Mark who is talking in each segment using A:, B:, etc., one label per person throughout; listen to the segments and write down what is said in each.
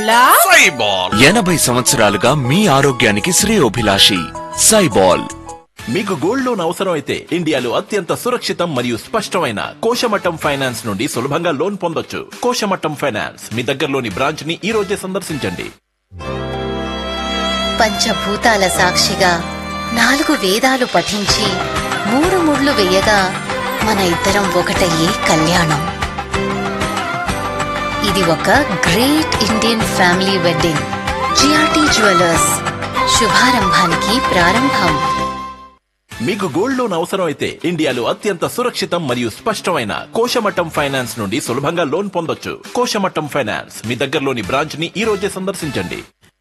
A: బొల్లా
B: సైబాల్
C: ఎనభై సంవత్సరాలుగా మీ ఆరోగ్యానికి శ్రేయోభిలాషి సైబాల్
B: మీకు గోల్డ్ లోన్ అవసరం అయితే ఇండియాలో అత్యంత సురక్షితం మరియు స్పష్టమైన కోశమట్టం ఫైనాన్స్ నుండి సులభంగా లోన్ పొందొచ్చు కోశమట్టం ఫైనాన్స్ మీ దగ్గరలోని బ్రాంచ్ ని ఈ రోజే సందర్శించండి
D: పంచభూతాల సాక్షిగా నాలుగు వేదాలు పఠించి మూడు ముళ్ళు వేయగా మన ఇద్దరం ఒకటయ్యే కళ్యాణం ఇది ఒక great Indian family wedding GRT jewellers శుభారంభానికి ప్రారంభం
B: మీకు గోల్డ్ లోన్ అవసరం అయితే ఇండియాలో అత్యంత సురక్షితం మరియు స్పష్టమైన కోశమట్టం ఫైనాన్స్ నుండి సులభంగా లోన్ పొందొచ్చు కోశమట్టం ఫైనాన్స్ మీ దగ్గరలోని బ్రాంచ్ ని ఈ రోజే సందర్శించండి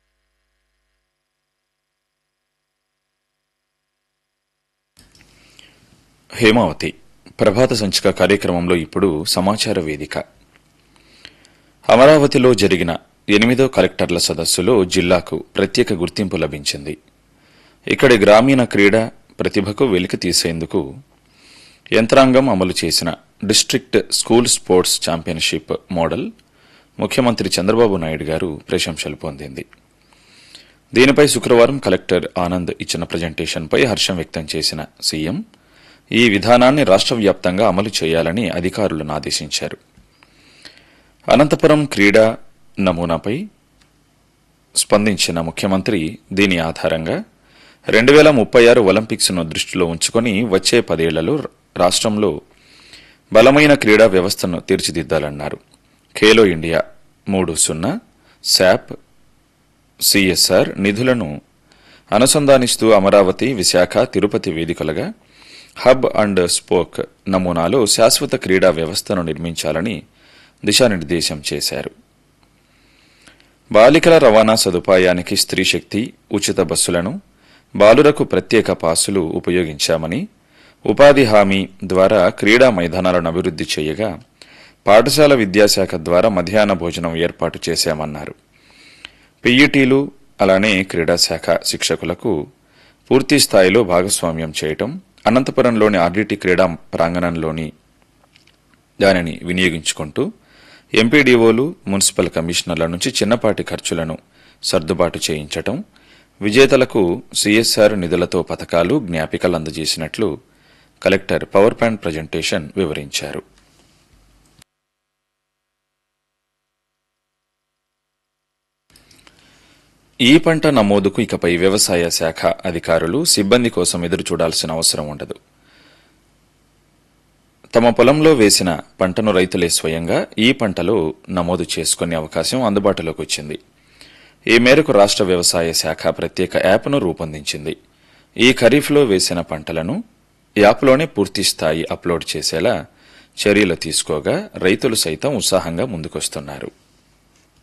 E: హేమావతి ప్రభాత సంచిక కార్యక్రమంలో ఇప్పుడు సమాచార వేదిక అమరావతిలో జరిగిన ఎనిమిదో కలెక్టర్ల సదస్సులో జిల్లాకు ప్రత్యేక గుర్తింపు లభించింది ఇక్కడి గ్రామీణ క్రీడా ప్రతిభకు వెలికి తీసేందుకు యంత్రాంగం అమలు చేసిన district school sports championship model ముఖ్యమంత్రి చంద్రబాబు నాయుడు గారు ప్రశంసలు పొందింది దీనిపై శుక్రవారం కలెక్టర్ ఆనంద్ ఇచ్చిన ప్రజెంటేషన్పై హర్షం వ్యక్తం చేసిన సీఎం ఈ విధానాన్ని రాష్ట్ర వ్యాప్తంగా అమలు చేయాలని అధికారులను ఆదేశించారు అనంతపురం క్రీడా నమూనాపై స్పందించిన ముఖ్యమంత్రి దీని ఆధారంగా రెండు వేల ముప్పై ఆరు ఒలింపిక్స్ను దృష్టిలో ఉంచుకొని వచ్చే పదేళ్లలో రాష్ట్రంలో బలమైన క్రీడా వ్యవస్థను తీర్చిదిద్దాలన్నారు ఖేలో ఇండియా మూడు సున్నా శాప్ సిఎస్ఆర్ నిధులను అనుసంధానిస్తూ అమరావతి విశాఖ తిరుపతి వేదికలుగా హబ్ అండ్ స్పోక్ నమూనాలో శాశ్వత క్రీడా వ్యవస్థను నిర్మించాలని దిశానిర్దేశం చేశారు బాలికల రవాణా సదుపాయానికి స్త్రీ శక్తి ఉచిత బస్సులను బాలురకు ప్రత్యేక పాసులు ఉపయోగించామని ఉపాధి హామీ ద్వారా క్రీడా మైదానాలను అభివృద్ది చేయగా పాఠశాల విద్యాశాఖ ద్వారా మధ్యాహ్న భోజనం ఏర్పాటు చేశామన్నారు పీఈటీలు అలానే క్రీడాశాఖ శిక్షకులకు పూర్తి స్థాయిలో భాగస్వామ్యం చేయటం అనంతపురంలోని ఆర్డీటీ క్రీడా ప్రాంగణంలోని దానిని వినియోగించుకుంటూ ఎంపీడీఓలు మున్సిపల్ కమిషనర్ల నుంచి చిన్నపాటి ఖర్చులను సర్దుబాటు చేయించటం విజేతలకు సీఎస్ఆర్ నిధులతో పథకాలు జ్ఞాపికలు అందజేసినట్లు కలెక్టర్ పవర్ పాయింట్ ప్రజెంటేషన్ వివరించారు ఈ పంట నమోదుకు ఇకపై వ్యవసాయ శాఖ అధికారులు సిబ్బంది కోసం ఎదురు చూడాల్సిన అవసరం ఉండదు తమ పొలంలో వేసిన పంటను రైతులే స్వయంగా ఈ పంటలో నమోదు చేసుకునే అవకాశం అందుబాటులోకి వచ్చింది ఈ మేరకు రాష్ట్ర వ్యవసాయ శాఖ ప్రత్యేక యాప్ను రూపొందించింది ఈ ఖరీఫ్లో వేసిన పంటలను యాప్లోనే పూర్తి స్థాయి అప్లోడ్ చేసేలా చర్యలు తీసుకోగా రైతులు సైతం ఉత్సాహంగా ముందుకొస్తున్నారు